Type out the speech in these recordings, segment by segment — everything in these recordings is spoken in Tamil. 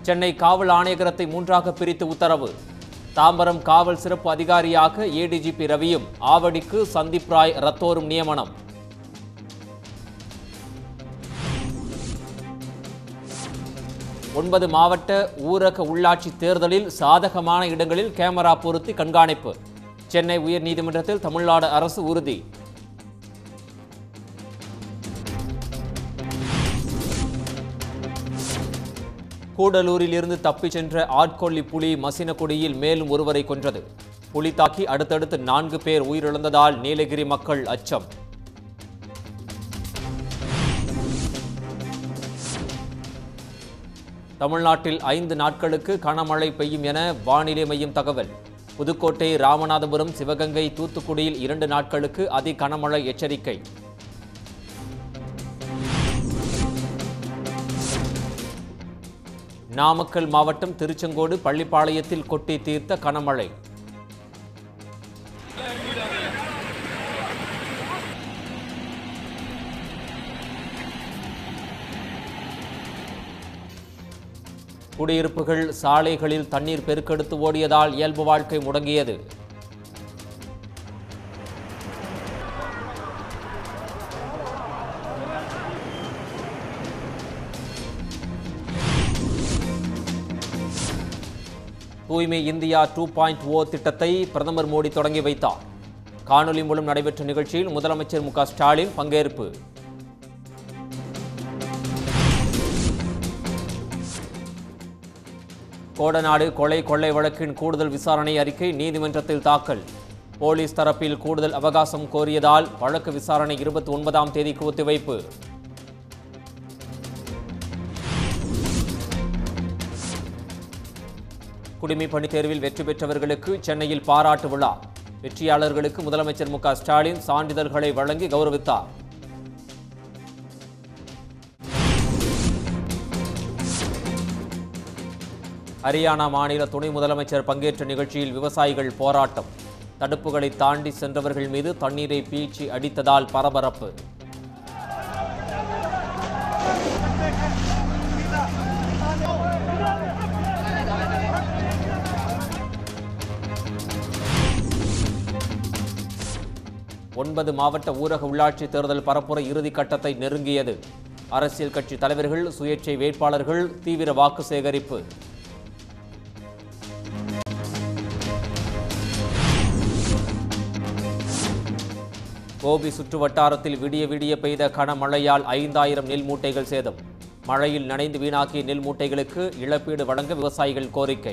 சென்னை காவல் ஆணையகரத்தை மூன்றாக பிரித்து உத்தரவு தாம்பரம் காவல் சிறப்பு அதிகாரியாக ஏடிஜிபி ரவியும் ஆவடிக்கு சந்தீப் ராய் ரத்தோரும் நியமனம் ஒன்பது மாவட்ட ஊரக உள்ளாட்சி தேர்தலில் சாதகமான இடங்களில் கேமரா பொருத்தி கண்காணிப்பு சென்னை உயர்நீதிமன்றத்தில் தமிழ்நாடு அரசு உறுதி கூடலூரில் இருந்து தப்பிச் சென்ற ஆட்கொல்லி புலி மசினகுடியில் மேலும் ஒருவரை கொன்றது புலி தாக்கி அடுத்தடுத்து நான்கு பேர் உயிரிழந்ததால் நீலகிரி மக்கள் அச்சம் தமிழ்நாட்டில் ஐந்து நாட்களுக்கு கனமழை பெய்யும் என வானிலை மையம் தகவல் புதுக்கோட்டை ராமநாதபுரம் சிவகங்கை தூத்துக்குடியில் இரண்டு நாட்களுக்கு அதி கனமழை எச்சரிக்கை நாமக்கல் மாவட்டம் திருச்செங்கோடு பள்ளிப்பாளையத்தில் கொட்டி தீர்த்த கனமழை குடியிருப்புகள் சாலைகளில் தண்ணீர் பெருக்கெடுத்து ஓடியதால் இயல்பு வாழ்க்கை முடங்கியது தூய்மை இந்தியா டூ பாயிண்ட் ஓ திட்டத்தை பிரதமர் மோடி தொடங்கி வைத்தார் காணொலி மூலம் நடைபெற்ற நிகழ்ச்சியில் முதலமைச்சர் மு க ஸ்டாலின் பங்கேற்பு கோடநாடு கொலை கொள்ளை வழக்கின் கூடுதல் விசாரணை அறிக்கை நீதிமன்றத்தில் தாக்கல் போலீஸ் தரப்பில் கூடுதல் அவகாசம் கோரியதால் வழக்கு விசாரணை இருபத்தி ஒன்பதாம் தேதிக்கு ஒத்திவைப்பு குடிமைப் பணித் தேர்வில் வெற்றி பெற்றவர்களுக்கு சென்னையில் பாராட்டு விழா வெற்றியாளர்களுக்கு முதலமைச்சர் மு க ஸ்டாலின் சான்றிதழ்களை வழங்கி கௌரவித்தார் ஹரியானா மாநில துணை முதலமைச்சர் பங்கேற்ற நிகழ்ச்சியில் விவசாயிகள் போராட்டம் தடுப்புகளை தாண்டி சென்றவர்கள் மீது தண்ணீரை பீச்சி அடித்ததால் பரபரப்பு ஒன்பது மாவட்ட ஊரக உள்ளாட்சி தேர்தல் பரப்புரை இறுதி கட்டத்தை நெருங்கியது அரசியல் கட்சி தலைவர்கள் சுயேட்சை வேட்பாளர்கள் தீவிர வாக்கு சேகரிப்பு கோபி சுற்று வட்டாரத்தில் விடிய விடிய பெய்த கனமழையால் ஐந்தாயிரம் நெல் மூட்டைகள் சேதம் மழையில் நனைந்து வீணாக்கிய நெல் மூட்டைகளுக்கு இழப்பீடு வழங்க விவசாயிகள் கோரிக்கை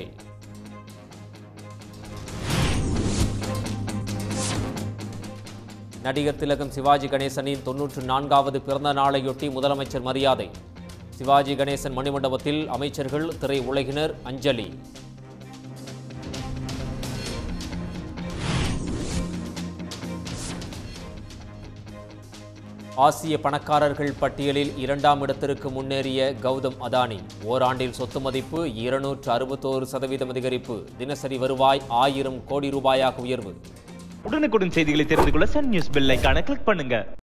நடிகர் திலகம் சிவாஜி கணேசனின் தொன்னூற்று நான்காவது பிறந்த நாளையொட்டி முதலமைச்சர் மரியாதை சிவாஜி கணேசன் மணிமண்டபத்தில் அமைச்சர்கள் திரை உலகினர் அஞ்சலி ஆசிய பணக்காரர்கள் பட்டியலில் இரண்டாம் இடத்திற்கு முன்னேறிய கௌதம் அதானி ஓராண்டில் சொத்து மதிப்பு இருநூற்று அறுபத்தோரு சதவீதம் அதிகரிப்பு தினசரி வருவாய் ஆயிரம் கோடி ரூபாயாக உயர்வு உடனுக்குடன் செய்திகளை தெரிந்து கொள்ள சன் நியூஸ் பெல் ஐகானை கிளிக் பண்ணுங்க